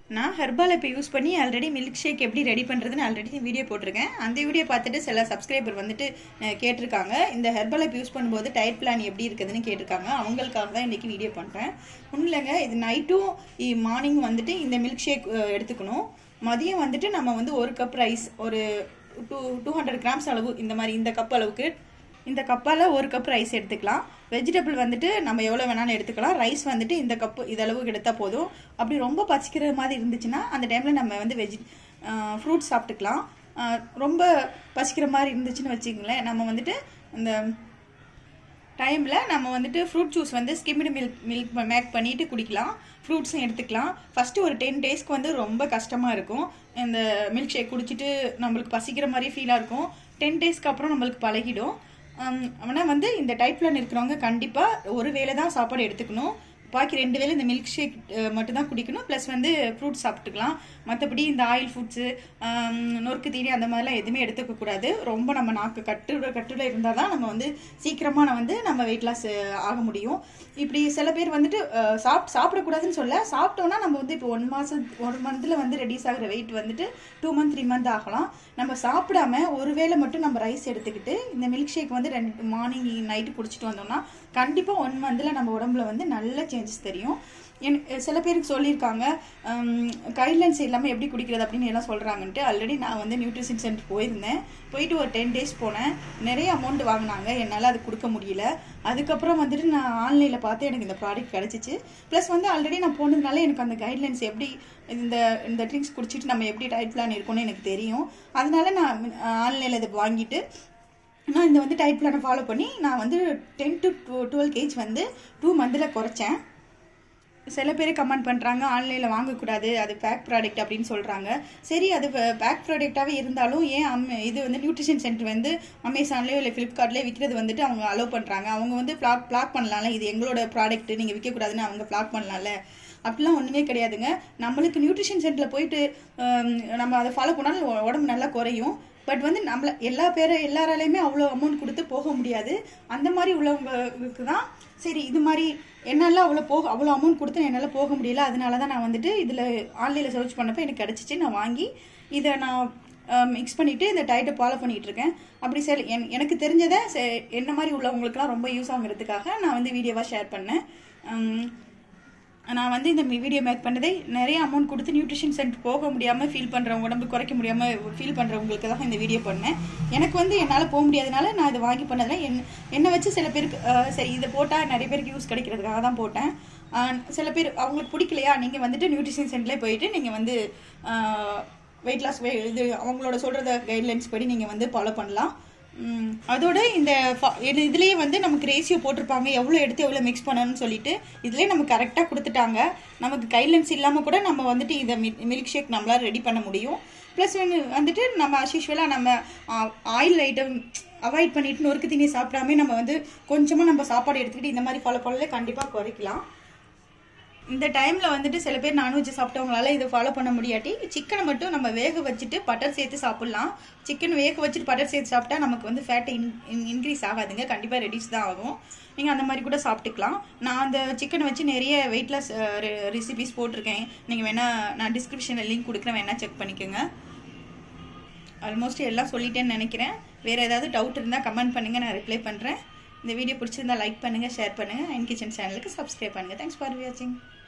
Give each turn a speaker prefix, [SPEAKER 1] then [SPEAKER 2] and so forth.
[SPEAKER 1] நான் ஹெர்பால் இப்போ யூஸ் பண்ணி ஆல்ரெடி மில்க் ஷேக் எப்படி ரெடி பண்ணுறதுன்னு ஆல்ரெடி வீடியோ போட்டிருக்கேன் அந்த வீடியோ பார்த்துட்டு சில சப்ஸ்கிரைபர் வந்துட்டு அஹ், கேட்டிருக்காங்க இந்த ஹெர்பல் ஆப் யூஸ் பண்ணும்போது டயட் பிளான் எப்படி இருக்குதுன்னு கேட்டிருக்காங்க அவங்களுக்காக தான் இன்றைக்கி வீடியோ பண்ணுறேன் ஒன்றும் இல்லைங்க இது நைட்டும் மார்னிங் வந்துட்டு இந்த மில்க் ஷேக் எடுத்துக்கணும் மதியம் வந்துட்டு நம்ம வந்து ஒரு கப் ரைஸ் ஒரு டூ டூ ஹண்ட்ரட் கிராம்ஸ் அளவு இந்த மாதிரி இந்த கப் அளவுக்கு இந்த கப்பால் ஒரு கப் ரைஸ் எடுத்துக்கலாம் வெஜிடபிள் வந்துட்டு நம்ம எவ்வளோ வேணாலும் எடுத்துக்கலாம் ரைஸ் வந்துட்டு இந்த கப்பு இதளவுக்கு எடுத்தால் போதும் அப்படி ரொம்ப பசிக்கிற மாதிரி இருந்துச்சுன்னா அந்த டைமில் நம்ம வந்து வெஜி ஃப்ரூட்ஸ் சாப்பிட்டுக்கலாம் ஆஹ் ரொம்ப பசிக்கிற மாதிரி இருந்துச்சுன்னு வச்சுக்கங்களேன் நம்ம வந்துட்டு இந்த டைமில் நம்ம வந்துட்டு ஃப்ரூட் ஜூஸ் வந்து ஸ்கிம்டு மில்க் மில்க் மேக் பண்ணிட்டு குடிக்கலாம் ஃப்ரூட்ஸும் எடுத்துக்கலாம் ஃபஸ்ட்டு ஒரு டென் டேஸ்க்கு வந்து ரொம்ப கஷ்டமாக இருக்கும் இந்த மில்க் ஷேக் குடிச்சிட்டு நம்மளுக்கு பசிக்கிற மாதிரி ஃபீலாக இருக்கும் டென் டேஸ்க்கு அப்புறம் நம்மளுக்கு பழகிடும் ஆனால் வந்து இந்த டைப் பிளான் இருக்கிறவங்க கண்டிப்பாக ஒரு வேளை தான் சாப்பாடு எடுத்துக்கணும் பாக்கி ரெண்டு வேளை இந்த மில்க் ஷேக் மட்டும் தான் குடிக்கணும் ப்ளஸ் வந்து ஃப்ரூட்ஸ் சாப்பிட்டுக்கலாம் மற்றபடி இந்த ஆயில் ஃபுட்ஸு நொறுக்கு தீனி அந்த மாதிரிலாம் எதுவுமே எடுத்துக்க கூடாது ரொம்ப நம்ம நாக்கு கட்டுட கட்டுல இருந்தால் தான் நம்ம வந்து சீக்கிரமாக வந்து நம்ம வெயிட் லாஸ் ஆக முடியும் இப்படி சில பேர் வந்துட்டு அஹ், சாப் சாப்பிடக்கூடாதுன்னு சொல்ல சாப்பிட்டோன்னா நம்ம வந்து இப்போ ஒன் மாதம் ஒரு மந்தில் வந்து ரெடியூஸ் ஆகிற வெயிட் வந்துட்டு டூ மந்த் த்ரீ மந்த் ஆகலாம் நம்ம சாப்பிடாம ஒரு வேளை மட்டும் நம்ம ரைஸ் எடுத்துக்கிட்டு இந்த மில்க் ஷேக் வந்து ரெண்டு மார்னிங் நைட்டு குடிச்சிட்டு வந்தோம்னா கண்டிப்பாக ஒன் மந்தில் நம்ம உடம்புல வந்து நல்ல சேஞ்சஸ் தெரியும் என் சில பேருக்கு சொல்லியிருக்காங்க கைட்லைன்ஸ் இல்லாமல் எப்படி குடிக்கிறது அப்படின்னு எல்லாம் சொல்கிறாங்கன்ட்டு ஆல்ரெடி நான் வந்து நியூட்ரிஷன் சென்டர் போயிருந்தேன் போயிட்டு ஒரு டென் டேஸ் போனேன் நிறைய அமௌண்ட் வாங்கினாங்க என்னால் அது கொடுக்க முடியல அதுக்கப்புறம் வந்துட்டு நான் ஆன்லைனில் பார்த்து எனக்கு இந்த ப்ராடக்ட் கிடச்சிச்சு ப்ளஸ் வந்து ஆல்ரெடி நான் போனதுனால எனக்கு அந்த கைட்லைன்ஸ் எப்படி இந்த இந்த ட்ரிங்க்ஸ் குடிச்சிட்டு நம்ம எப்படி டயட் பிளான் இருக்கும்னு எனக்கு தெரியும் அதனால நான் ஆன்லைனில் இதை வாங்கிட்டு நான் இந்த வந்து டயட் பிளானை ஃபாலோ பண்ணி நான் வந்து டென் டு டுவெல் கேஜ் வந்து டூ மந்தில் குறைச்சேன் சில பேர் கமெண்ட் பண்ணுறாங்க ஆன்லைனில் வாங்கக்கூடாது அது பேக் ப்ராடக்ட் அப்படின்னு சொல்கிறாங்க சரி அது பேக் ப்ராடக்டாகவே இருந்தாலும் ஏன் அம் இது வந்து நியூட்ரிஷன் சென்டர் வந்து அமேசான்லேயோ இல்லை ஃப்ளிப்கார்ட்லேயோ விற்கிறது வந்துட்டு அவங்க அலோவ் பண்ணுறாங்க அவங்க வந்து பிளாக் பிளாக் பண்ணலாம்ல இது எங்களோட ப்ராடக்ட் நீங்கள் விற்கக்கூடாதுன்னு அவங்க பிளாக் பண்ணலாம்ல அப்படிலாம் ஒன்றுமே கிடையாதுங்க நம்மளுக்கு நியூட்ரிஷன் சென்டரில் போயிட்டு ஹம், நம்ம அதை ஃபாலோ பண்ணாலும் உ- உடம்பு நல்லா குறையும் பட் வந்து நம்மள எல்லா பேரும் எல்லாராலையுமே அவ்வளோ அமௌண்ட் கொடுத்து போக முடியாது அந்த மாதிரி உள்ளவங்களுக்கு தான் சரி இது மாதிரி என்னால் அவ்வளோ போக அவ்வளோ அமௌண்ட் கொடுத்து என்னால் போக முடியல அதனால தான் நான் வந்துட்டு இதில் ஆன்லைனில் சர்ச் பண்ணப்போ எனக்கு கிடச்சிச்சு நான் வாங்கி இதை நான் மிக்ஸ் பண்ணிவிட்டு இந்த டயட்டை ஃபாலோ பண்ணிகிட்டு இருக்கேன் அப்படி சரி என் எனக்கு தெரிஞ்சதை செ- என்ன மாதிரி உள்ளவங்களுக்குலாம் ரொம்ப யூஸ் ஆகுறதுக்காக நான் வந்து வீடியோவாக ஷேர் பண்ணேன் உம், நான் வந்து இந்த வீடியோ மேக் பண்ணதே நிறைய அமௌண்ட் கொடுத்து நியூட்ரிஷன் சென்டர் போக முடியாமல் ஃபீல் பண்ணுறவங்க உடம்பு குறைக்க முடியாமல் ஃபீல் பண்ணுறவங்களுக்கு தான் இந்த வீடியோ பண்ணேன் எனக்கு வந்து என்னால் போக முடியாதனால நான் இதை வாங்கி பண்ணதில் என் என்னை வச்சு சில பேருக்கு அஹ், சரி இதை போட்டால் நிறைய பேருக்கு யூஸ் கிடைக்கிறதுக்காக தான் போட்டேன் அஹ், சில பேர் அவங்களுக்கு பிடிக்கலையா நீங்கள் வந்துட்டு நியூட்ரிஷன் சென்டர்லேயே போயிட்டு நீங்கள் வந்து வெயிட் லாஸ் இது அவங்களோட சொல்கிறத கைட்லைன்ஸ் படி நீங்கள் வந்து ஃபாலோ பண்ணலாம் ம், அதோட இந்த ஃப- இது இதுலயே வந்து நமக்கு ரேஷியோ போட்டிருப்பாங்க எவ்வளோ எடுத்து எவ்வளோ மிக்ஸ் பண்ணணும்னு சொல்லிட்டு இதுலயே நமக்கு கரெக்டாக கொடுத்துட்டாங்க நமக்கு கைட்லைன்ஸ் இல்லாமல் கூட நம்ம வந்துட்டு இதை மில்க் ஷேக் நம்மளால ரெடி பண்ண முடியும் ப்ளஸ் வந்துட்டு நம்ம அஸ்யூஷுவலாக நம்ம ஆயில் ஐட்டம் அவாய்ட் பண்ணிட்டு நொறுக்கு தீனி சாப்பிடாம நம்ம வந்து கொஞ்சமாக நம்ம சாப்பாடு எடுத்துக்கிட்டு இந்த மாதிரி ஃபாலோ பண்ணல கண்டிப்பாக குறைக்கலாம் இந்த டைமில் வந்துட்டு சில பேர் நான்வெஜ் சாப்பிட்டவங்களால இதை ஃபாலோ பண்ண முடியாட்டி சிக்கனை மட்டும் நம்ம வேக வச்சுட்டு பட்டர் சேர்த்து சாப்பிட்லாம் சிக்கன் வேக வச்சுட்டு பட்டர் சேர்த்து சாப்பிட்டா நமக்கு வந்து ஃபேட் இன் இன்க்ரீஸ் ஆகாதுங்க கண்டிப்பாக ரெடியூஸ் தான் ஆகும் நீங்கள் அந்த மாதிரி கூட சாப்பிட்டுக்கலாம் நான் அந்த சிக்கனை வச்சு நிறைய வெயிட் லாஸ் ரெசிபிஸ் போட்டிருக்கேன் நீங்கள் வேணால் நான் டிஸ்கிரிப்ஷனில் லிங்க் கொடுக்குறேன் வேணால் செக் பண்ணிக்கோங்க ஆல்மோஸ்ட் எல்லாம் சொல்லிட்டேன்னு நினைக்கிறேன் வேறு ஏதாவது டவுட் இருந்தால் கமெண்ட் பண்ணுங்கள் நான் ரிப்ளை பண்ணுறேன் இந்த வீடியோ பிடிச்சிருந்தா லைக் பண்ணுங்கள் ஷேர் பண்ணுங்கள் அண்ட் கிச்சன் சேனலுக்கு சப்ஸ்கிரைப் பண்ணுங்கள் தேங்க்ஸ் ஃபார் வாட்சிங்